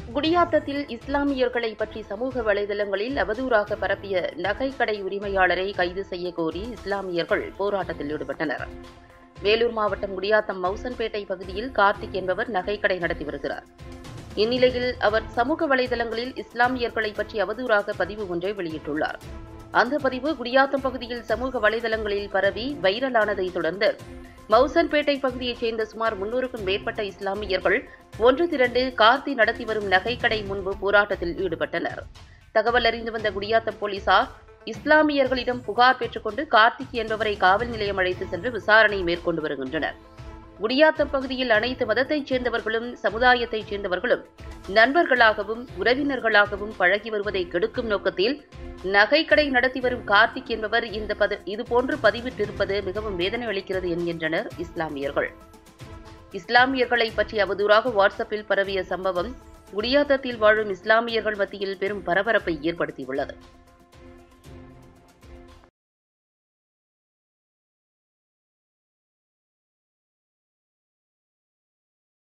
குடியாத்தத்தில் இஸ்லாமியர்களை பற்றி சமூக வலைதளங்களில் அவதூறாக பரப்பிய நகைக்கடை உரிமையாளரை கைது செய்ய கோரி இஸ்லாமியர்கள் போராட்டத்தில் ஈடுபட்டனர் வேலூர் மாவட்டம் குடியாத்தம் மவுசன்பேட்டை பகுதியில் கார்த்திக் என்பவர் நகைக்கடை நடத்தி வருகிறார் இந்நிலையில் அவர் சமூக வலைதளங்களில் இஸ்லாமியர்களை பற்றி அவதூறாக பதிவு ஒன்றை வெளியிட்டுள்ளார் அந்த பதிவு குடியாத்தம் பகுதியில் சமூக வலைதளங்களில் பரவி வைரலானதை தொடர்ந்து மவுசன்பேட்டை பகுதியைச் சேர்ந்த சுமார் முன்னூறுக்கும் மேற்பட்ட இஸ்லாமியர்கள் ஒன்று திரண்டு கார்த்தி நடத்தி வரும் நகைக்கடை முன்பு போராட்டத்தில் ஈடுபட்டனர் தகவல் அறிந்து வந்த குடியாத்தம் போலீசார் இஸ்லாமியர்களிடம் புகார் பெற்றுக்கொண்டு கார்த்திக் என்பவரை காவல் நிலையம் அழைத்து சென்று விசாரணை மேற்கொண்டு வருகின்றனர் குடியாத்தம் பகுதியில் அனைத்து மதத்தைச் சேர்ந்தவர்களும் சமுதாயத்தைச் சேர்ந்தவர்களும் நண்பர்களாகவும் உறவினர்களாகவும் பழகி வருவதை கெடுக்கும் நோக்கத்தில் நகைக்கடை நடத்தி வரும் கார்த்திக் என்பவர் இந்த பத இதுபோன்று பதிவிட்டிருப்பது மிகவும் வேதனை அளிக்கிறது என்கின்றனர் இஸ்லாமியர்கள் இஸ்லாமியர்களை பற்றி அவதூறாக வாட்ஸ்அப்பில் பரவிய சம்பவம் குடியாத்தத்தில் வாழும் இஸ்லாமியர்கள் மத்தியில் பெரும் பரபரப்பை ஏற்படுத்தியுள்ளது